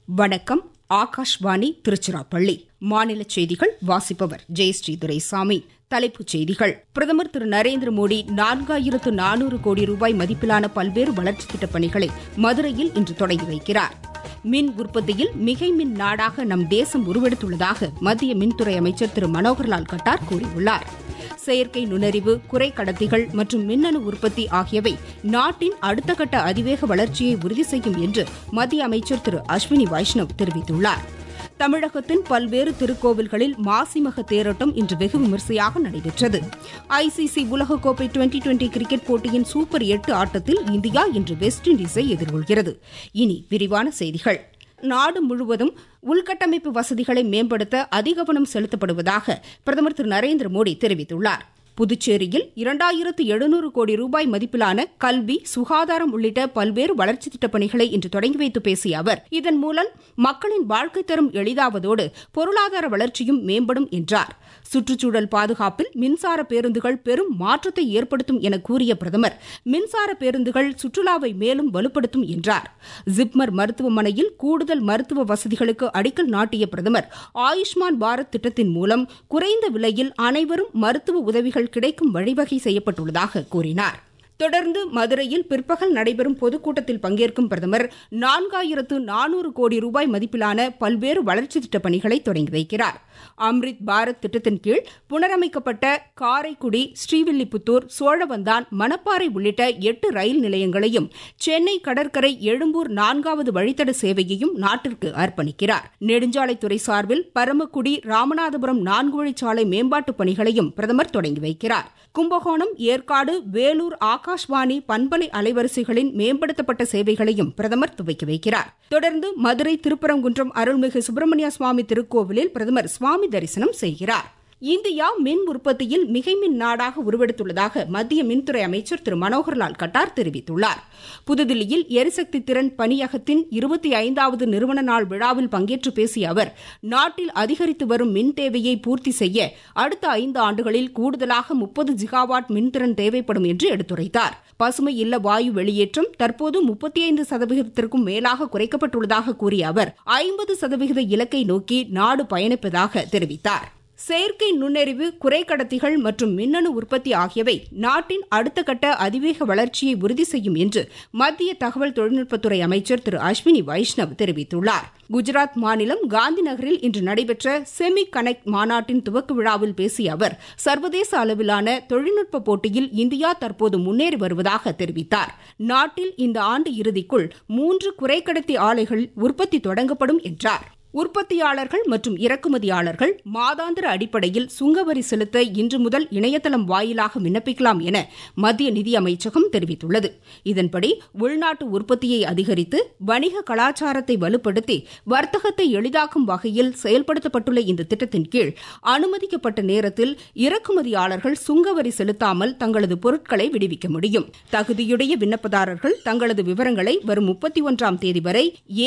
வணக்கம் ஆகாஷ்வாணி திருச்சிராப்பள்ளி மாநில செய்திகள் வாசிப்பவர் ஜெயஸ்ரீ துரைசாமி தலைப்புச் செய்திகள் பிரதமர் திரு நரேந்திர மோடி நான்காயிரத்து நானூறு கோடி ரூபாய் மதிப்பிலான பல்வேறு வளர்ச்சித் திட்டப் பணிகளை மதுரையில் இன்று தொடங்கி வைக்கிறார் மின் உற்பத்தியில் மிகை மின் நாடாக நம் தேசம் உருவெடுத்துள்ளதாக மத்திய மின்துறை அமைச்சர் திரு மனோகர்லால் கட்டார் கூறியுள்ளார் செயற்கை நுண்ணறிவு குறைக்கடத்திகள் மற்றும் மின்னணு உற்பத்தி ஆகியவை நாட்டின் அடுத்த கட்ட அதிவேக வளர்ச்சியை உறுதி செய்யும் என்று மத்திய அமைச்சர் திரு அஸ்வினி வைஷ்ணவ் தெரிவித்துள்ளார் தமிழகத்தின் பல்வேறு திருக்கோவில்களில் மாசிமக தேரோட்டம் இன்று வெகு விமரிசையாக நடைபெற்றது ஐசிசி உலகக்கோப்பை டுவெண்டி டுவெண்டி கிரிக்கெட் போட்டியின் சூப்பர் எட்டு ஆட்டத்தில் இந்தியா இன்று வெஸ்ட் இண்டீஸை எதிர்கொள்கிறது இனி விரிவான செய்திகள் நாடு முழுவதும் உள்கட்டமைப்பு வசதிகளை மேம்படுத்த அதிகவனம் செலுத்தப்படுவதாக பிரதமர் திரு நரேந்திர மோடி தெரிவித்துள்ளார் புதுச்சேரியில் இரண்டாயிரத்து எழுநூறு கோடி ரூபாய் மதிப்பிலான கல்வி சுகாதாரம் உள்ளிட்ட பல்வேறு வளர்ச்சித் திட்டப் பணிகளை இன்று தொடங்கி வைத்து பேசிய அவர் இதன் மூலம் மக்களின் வாழ்க்கை தரம் எளிதாவதோடு பொருளாதார வளர்ச்சியும் மேம்படும் என்றார் சுற்றுச்சூழல் பாதுகாப்பில் மின்சார பேருந்துகள் பெரும் மாற்றத்தை ஏற்படுத்தும் என கூறிய பிரதமர் மின்சார பேருந்துகள் சுற்றுலாவை மேலும் வலுப்படுத்தும் என்றார் ஜிப்மர் மருத்துவமனையில் கூடுதல் மருத்துவ வசதிகளுக்கு அடிக்கல் நாட்டிய பிரதமர் ஆயுஷ்மான் பாரத் திட்டத்தின் மூலம் குறைந்த விலையில் அனைவரும் மருத்துவ உதவிகள் கிடைக்கும் வழிவகை செய்யப்பட்டுள்ளதாக கூறினார் தொடர்ந்து மதுரையில் பிற்பகல் நடைபெறும் பொதுக்கூட்டத்தில் பங்கேற்கும் பிரதமர் நான்காயிரத்து நானூறு கோடி ரூபாய் மதிப்பிலான பல்வேறு வளர்ச்சித் திட்டப் பணிகளை தொடங்கி வைக்கிறார் அம்ரித் பாரத் திட்டத்தின் கீழ் புனரமைக்கப்பட்ட காரைக்குடி ஸ்ரீவில்லிபுத்தூர் சோழவந்தான் மணப்பாறை உள்ளிட்ட எட்டு ரயில் நிலையங்களையும் சென்னை கடற்கரை எழும்பூர் நான்காவது வழித்தட சேவையையும் நாட்டிற்கு அர்ப்பணிக்கிறார் நெடுஞ்சாலைத்துறை சார்பில் பரமக்குடி ராமநாதபுரம் நான்கு வழிச்சாலை மேம்பாட்டுப் பணிகளையும் பிரதமர் தொடங்கி வைக்கிறார் கும்பகோணம் ஏற்காடு வேலூர் ஆகாஷ்வாணி பண்பலை அலைவரிசைகளின் மேம்படுத்தப்பட்ட சேவைகளையும் பிரதமர் துவக்கி வைக்கிறார் தொடர்ந்து மதுரை திருப்பரங்குன்றம் அருள்மிகு சுப்பிரமணிய சுவாமி திருக்கோவிலில் பிரதமர் சுவாமி தரிசனம் செய்கிறார் இந்தியா மின் உற்பத்தியில் மிகைமின் நாடாக உருவெடுத்துள்ளதாக மத்திய மின்துறை அமைச்சர் திரு மனோகர்லால் கட்டார் தெரிவித்துள்ளார் புதுதில்லியில் எரிசக்தி திறன் பணியகத்தின் இருபத்தி ஐந்தாவது நிறுவன நாள் விழாவில் பங்கேற்று பேசிய அவர் நாட்டில் அதிகரித்து வரும் மின் தேவையை பூர்த்தி செய்ய அடுத்த ஐந்து ஆண்டுகளில் கூடுதலாக முப்பது ஜிகாவாட் மின்திறன் தேவைப்படும் என்று எடுத்துரைத்தார் பசுமை இல்ல வாயு வெளியேற்றம் தற்போது முப்பத்தி ஐந்து சதவிகிதத்திற்கும் மேலாக குறைக்கப்பட்டுள்ளதாக கூறிய அவர் ஐம்பது சதவிகித இலக்கை நோக்கி நாடு பயணிப்பதாக தெரிவித்தார் செயற்கை நுண்ணறிவு குறைக்கடத்திகள் மற்றும் மின்னணு உற்பத்தி ஆகியவை நாட்டின் அடுத்த கட்ட அதிவேக வளர்ச்சியை உறுதி செய்யும் என்று மத்திய தகவல் தொழில்நுட்பத்துறை அமைச்சர் திரு அஸ்வினி வைஷ்ணவ் தெரிவித்துள்ளார் குஜராத் மாநிலம் காந்தி நகரில் இன்று நடைபெற்ற செமி கனெக்ட் மாநாட்டின் துவக்க விழாவில் பேசிய அவர் சர்வதேச அளவிலான தொழில்நுட்ப போட்டியில் இந்தியா தற்போது முன்னேறி வருவதாக தெரிவித்தார் நாட்டில் இந்த ஆண்டு இறுதிக்குள் மூன்று குறைக்கடத்தி ஆலைகள் உற்பத்தி தொடங்கப்படும் என்றார் உற்பத்தியாளர்கள் மற்றும் இறக்குமதியாளர்கள் மாதாந்திர அடிப்படையில் சுங்கவரி செலுத்த இன்று முதல் இணையதளம் வாயிலாக விண்ணப்பிக்கலாம் என மத்திய நிதி அமைச்சகம் தெரிவித்துள்ளது இதன்படி உள்நாட்டு உற்பத்தியை அதிகரித்து வணிக கலாச்சாரத்தை வலுப்படுத்தி வர்த்தகத்தை எளிதாக்கும் வகையில் செயல்படுத்தப்பட்டுள்ள இந்த திட்டத்தின் கீழ் அனுமதிக்கப்பட்ட நேரத்தில் இறக்குமதியாளர்கள் சுங்கவரி செலுத்தாமல் தங்களது பொருட்களை விடுவிக்க முடியும் தகுதியுடைய விண்ணப்பதாரர்கள் தங்களது விவரங்களை வரும் முப்பத்தி ஒன்றாம் தேதி வரை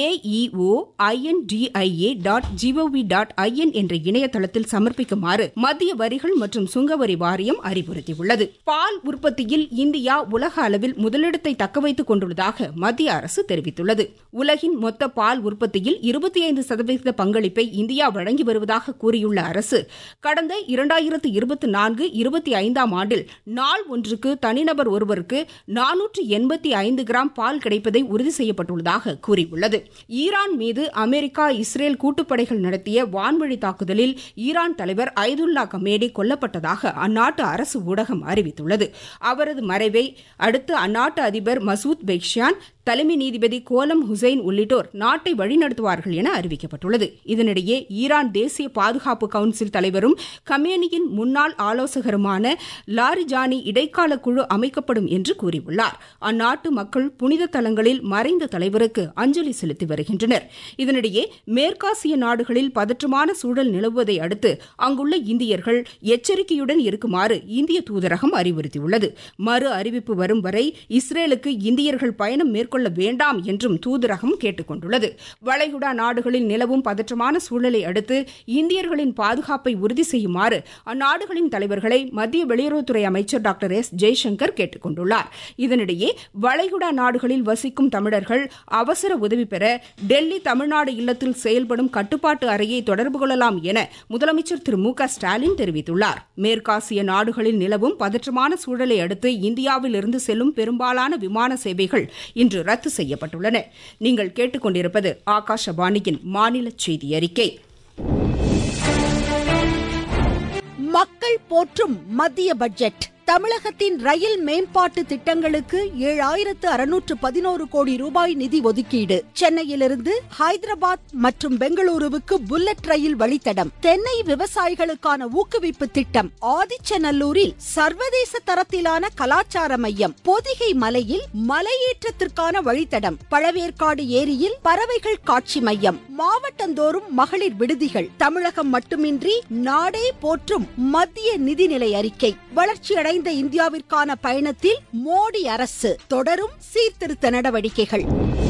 AEO INDI IA dot GOV dot IN என்ற இணையதளத்தில் சமர்ப்பிக்குமாறு மத்திய வரிகள் மற்றும் சுங்கவரி வாரியம் அறிவுறுத்தியுள்ளது பால் உற்பத்தியில் இந்தியா உலக அளவில் முதலிடத்தை தக்கவைத்துக் கொண்டுள்ளதாக மத்திய அரசு தெரிவித்துள்ளது உலகின் மொத்த பால் உற்பத்தியில் இருபத்தி ஐந்து சதவீத பங்களிப்பை இந்தியா வழங்கி வருவதாக கூறியுள்ள அரசு கடந்த இரண்டாயிரத்து இருபத்தி நான்கு இருபத்தி ஐந்தாம் ஆண்டில் நாள் ஒன்றுக்கு தனிநபர் ஒருவருக்கு நானூற்று எண்பத்தி ஐந்து கிராம் பால் கிடைப்பதை உறுதி செய்யப்பட்டுள்ளதாக கூறியுள்ளது ஈரான் மீது அமெரிக்கா இஸ்ரேல் கூட்டுப்படைகள் நடத்திய வான்வழி தாக்குதலில் ஈரான் தலைவர் ஐதுல்லா கமேடி கொல்லப்பட்டதாக அந்நாட்டு அரசு ஊடகம் அறிவித்துள்ளது அவரது மறைவை அடுத்து அந்நாட்டு அதிபர் மசூத் பெக்ஷியான் தலைமை நீதிபதி கோலம் ஹுசைன் உள்ளிட்டோர் நாட்டை வழிநடத்துவார்கள் என அறிவிக்கப்பட்டுள்ளது இதனிடையே ஈரான் தேசிய பாதுகாப்பு கவுன்சில் தலைவரும் கமேனியின் முன்னாள் ஆலோசகருமான லாரிஜானி இடைக்கால குழு அமைக்கப்படும் என்று கூறியுள்ளார் அந்நாட்டு மக்கள் புனித தலங்களில் மறைந்த தலைவருக்கு அஞ்சலி செலுத்தி வருகின்றனர் இதனிடையே மேற்காசிய நாடுகளில் பதற்றமான சூழல் நிலவுவதை அடுத்து அங்குள்ள இந்தியர்கள் எச்சரிக்கையுடன் இருக்குமாறு இந்திய தூதரகம் அறிவுறுத்தியுள்ளது மறு அறிவிப்பு வரும் வரை இஸ்ரேலுக்கு இந்தியர்கள் பயணம் மேற்கொள்ள மேற்கொள்ள வேண்டாம் என்றும் தூதரகம் கேட்டுக் கொண்டுள்ளது வளைகுடா நாடுகளில் நிலவும் பதற்றமான சூழலை அடுத்து இந்தியர்களின் பாதுகாப்பை உறுதி செய்யுமாறு அந்நாடுகளின் தலைவர்களை மத்திய வெளியுறவுத்துறை அமைச்சர் டாக்டர் எஸ் ஜெய்சங்கர் கேட்டுக் கொண்டுள்ளார் இதனிடையே வளைகுடா நாடுகளில் வசிக்கும் தமிழர்கள் அவசர உதவி பெற டெல்லி தமிழ்நாடு இல்லத்தில் செயல்படும் கட்டுப்பாட்டு அறையை தொடர்பு கொள்ளலாம் என முதலமைச்சர் திரு மு க ஸ்டாலின் தெரிவித்துள்ளார் மேற்காசிய நாடுகளில் நிலவும் பதற்றமான சூழலை அடுத்து இந்தியாவில் இருந்து செல்லும் பெரும்பாலான விமான சேவைகள் இன்று ரத்து செய்யப்பட்டுள்ளன நீங்கள் கேட்டுக்கொண்டிருப்பது ஆகாஷவாணியின் மாநில செய்தி அறிக்கை மக்கள் போற்றும் மத்திய பட்ஜெட் தமிழகத்தின் ரயில் மேம்பாட்டு திட்டங்களுக்கு ஏழாயிரத்து அறுநூற்று பதினோரு கோடி ரூபாய் நிதி ஒதுக்கீடு சென்னையிலிருந்து ஹைதராபாத் மற்றும் பெங்களூருவுக்கு புல்லட் ரயில் வழித்தடம் தென்னை விவசாயிகளுக்கான ஊக்குவிப்பு திட்டம் ஆதிச்சநல்லூரில் சர்வதேச தரத்திலான கலாச்சார மையம் பொதிகை மலையில் மலையேற்றத்திற்கான வழித்தடம் பழவேற்காடு ஏரியில் பறவைகள் காட்சி மையம் மாவட்டந்தோறும் மகளிர் விடுதிகள் தமிழகம் மட்டுமின்றி நாடே போற்றும் மத்திய நிதிநிலை அறிக்கை வளர்ச்சியடை அடைந்த இந்தியாவிற்கான பயணத்தில் மோடி அரசு தொடரும் சீர்திருத்த நடவடிக்கைகள்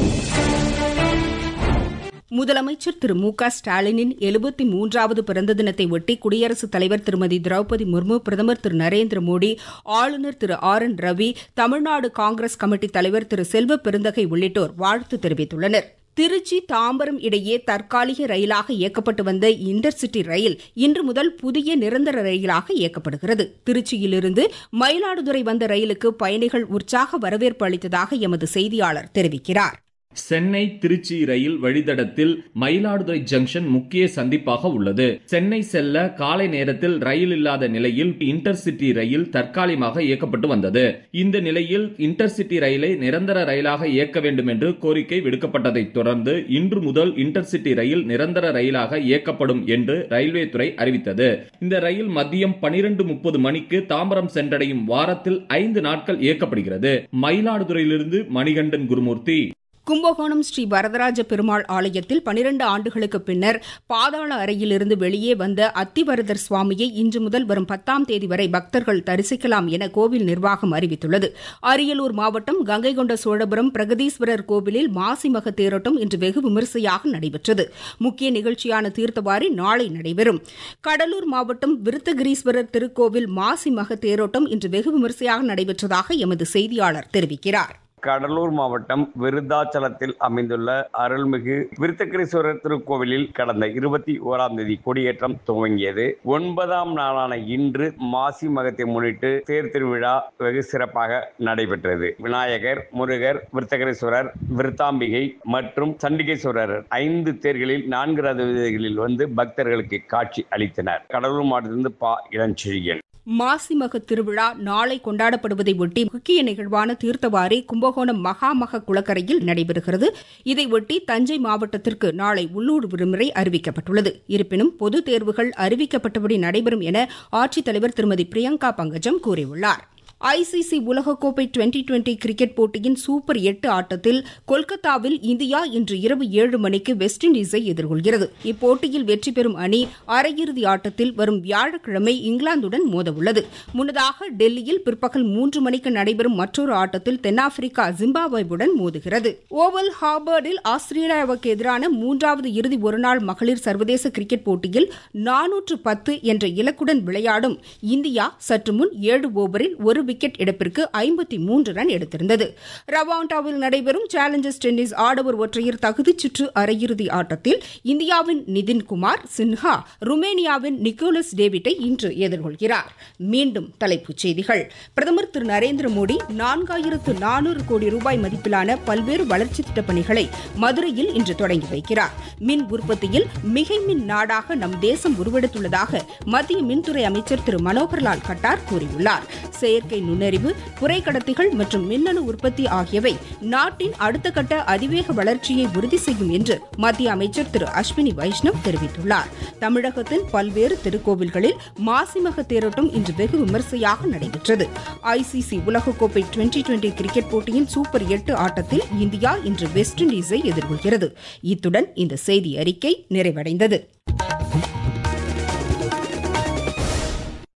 முதலமைச்சர் திரு மு க ஸ்டாலினின் எழுபத்தி மூன்றாவது பிறந்த தினத்தை ஒட்டி குடியரசுத் தலைவர் திருமதி திரௌபதி முர்மு பிரதமர் திரு நரேந்திர மோடி ஆளுநர் திரு R N Ravi Tamil Nadu Congress Committee தலைவர் திரு செல்வ பெருந்தகை உள்ளிட்டோர் வாழ்த்து தெரிவித்துள்ளனர் திருச்சி தாம்பரம் இடையே தற்காலிக ரயிலாக இயக்கப்பட்டு வந்த இன்டர்சிட்டி ரயில் இன்று முதல் புதிய நிரந்தர ரயிலாக இயக்கப்படுகிறது திருச்சியிலிருந்து மயிலாடுதுறை வந்த ரயிலுக்கு பயணிகள் உற்சாக வரவேற்பு அளித்ததாக எமது செய்தியாளர் தெரிவிக்கிறார் சென்னை திருச்சி ரயில் வழித்தடத்தில் மயிலாடுதுறை ஜங்ஷன் முக்கிய சந்திப்பாக உள்ளது சென்னை செல்ல காலை நேரத்தில் ரயில் இல்லாத நிலையில் இன்டர்சிட்டி ரயில் தற்காலிகமாக இயக்கப்பட்டு வந்தது இந்த நிலையில் இன்டர்சிட்டி ரயிலை நிரந்தர ரயிலாக இயக்க வேண்டும் என்று கோரிக்கை விடுக்கப்பட்டதைத் தொடர்ந்து இன்று முதல் இன்டர்சிட்டி ரயில் நிரந்தர ரயிலாக இயக்கப்படும் என்று ரயில்வே துறை அறிவித்தது இந்த ரயில் மதியம் பனிரெண்டு முப்பது மணிக்கு தாம்பரம் சென்றடையும் வாரத்தில் ஐந்து நாட்கள் இயக்கப்படுகிறது மயிலாடுதுறையிலிருந்து மணிகண்டன் குருமூர்த்தி கும்பகோணம் ஸ்ரீ வரதராஜ பெருமாள் ஆலயத்தில் பனிரண்டு ஆண்டுகளுக்கு பின்னர் பாதாள அறையிலிருந்து வெளியே வந்த அத்திவரதர் சுவாமியை இன்று முதல் வரும் பத்தாம் தேதி வரை பக்தர்கள் தரிசிக்கலாம் என கோவில் நிர்வாகம் அறிவித்துள்ளது அரியலூர் மாவட்டம் கங்கை கொண்ட சோழபுரம் பிரகதீஸ்வரர் கோவிலில் மாசிமக தேரோட்டம் இன்று வெகு விமரிசையாக நடைபெற்றது முக்கிய நிகழ்ச்சியான தீர்த்தவாரி நாளை நடைபெறும் கடலூர் மாவட்டம் விருத்தகிரீஸ்வரர் திருக்கோவில் மாசிமக தேரோட்டம் இன்று வெகு விமரிசையாக நடைபெற்றதாக எமது செய்தியாளர் தெரிவிக்கிறார் கடலூர் மாவட்டம் விருத்தாச்சலத்தில் அமைந்துள்ள அருள்மிகு விருத்தகிரீஸ்வரர் திருக்கோவிலில் கடந்த இருபத்தி ஓராம் தேதி கொடியேற்றம் துவங்கியது ஒன்பதாம் நாளான இன்று மாசி மகத்தை முன்னிட்டு தேர் திருவிழா வெகு சிறப்பாக நடைபெற்றது விநாயகர் முருகர் விருத்தகிரீஸ்வரர் விருத்தாம்பிகை மற்றும் சண்டிகேஸ்வரர் ஐந்து தேர்களில் நான்கு ரத வீதிகளில் வந்து பக்தர்களுக்கு காட்சி அளித்தனர் கடலூர் மாவட்டத்திலிருந்து பா இளஞ்செழியன் மாசிமக திருவிழா நாளை கொண்டாடப்படுவதை ஒட்டி முக்கிய நிகழ்வான தீர்த்தவாரி கும்பகோணம் மகாமக குளக்கரையில் நடைபெறுகிறது இதையொட்டி தஞ்சை மாவட்டத்திற்கு நாளை உள்ளூர் விடுமுறை அறிவிக்கப்பட்டுள்ளது இருப்பினும் பொதுத் தேர்வுகள் அறிவிக்கப்பட்டபடி நடைபெறும் என ஆட்சித்தலைவர் திருமதி பிரியங்கா பங்கஜம் கூறியுள்ளார் ஐசிசி உலகக்கோப்பை டுவெண்டி டுவெண்டி கிரிக்கெட் போட்டியின் சூப்பர் எட்டு ஆட்டத்தில் கொல்கத்தாவில் இந்தியா இன்று இரவு ஏழு மணிக்கு வெஸ்ட் இண்டீஸை எதிர்கொள்கிறது இப்போட்டியில் வெற்றி பெறும் அணி அரையிறுதி ஆட்டத்தில் வரும் வியாழக்கிழமை இங்கிலாந்துடன் மோதவுள்ளது முன்னதாக டெல்லியில் பிற்பகல் மூன்று மணிக்கு நடைபெறும் மற்றொரு ஆட்டத்தில் தென்னாப்பிரிக்கா ஜிம்பாப்வேவுடன் மோதுகிறது ஓவல் ஹார்பர்டில் ஆஸ்திரேலியாவுக்கு எதிரான மூன்றாவது இறுதி ஒருநாள் மகளிர் சர்வதேச கிரிக்கெட் போட்டியில் நானூற்று பத்து என்ற இலக்குடன் விளையாடும் இந்தியா சற்று முன் ஏழு ஓவரில் ஒரு விக்கெட் இழப்பிற்கு ஐம்பத்தி மூன்று ரன் எடுத்திருந்தது ரவாண்டாவில் நடைபெறும் சேலஞ்சர்ஸ் டென்னிஸ் ஆடவர் ஒற்றையர் தகுதிச் சுற்று அரையிறுதி ஆட்டத்தில் இந்தியாவின் நிதின்குமார் சின்ஹா ருமேனியாவின் நிக்கோலஸ் டேவிட்டை இன்று எதிர்கொள்கிறார் மீண்டும் தலைப்புச் செய்திகள் பிரதமர் திரு நரேந்திர மோடி நான்காயிரத்து நானூறு கோடி ரூபாய் மதிப்பிலான பல்வேறு வளர்ச்சித் திட்டப் பணிகளை மதுரையில் இன்று தொடங்கி வைக்கிறார் மின் உற்பத்தியில் மிகை மின் நாடாக நம் தேசம் உருவெடுத்துள்ளதாக மத்திய மின்துறை அமைச்சர் திரு மனோகர்லால் கட்டார் கூறியுள்ளார் செயற்கை நுண்ணறிவு குறைக்கடத்திகள் மற்றும் மின்னணு உற்பத்தி ஆகியவை நாட்டின் அடுத்த கட்ட அதிவேக வளர்ச்சியை உறுதி செய்யும் என்று மத்திய அமைச்சர் திரு அஸ்வினி வைஷ்ணவ் தெரிவித்துள்ளார் தமிழகத்தின் பல்வேறு திருக்கோவில்களில் மாசிமக தேரோட்டம் இன்று வெகு விமரிசையாக நடைபெற்றது ஐசிசி உலகக்கோப்பை டுவெண்டி டுவெண்டி கிரிக்கெட் போட்டியின் சூப்பர் எட்டு ஆட்டத்தில் இந்தியா இன்று வெஸ்ட் இண்டீஸை எதிர்கொள்கிறது இத்துடன் இந்த செய்தி அறிக்கை நிறைவடைந்தது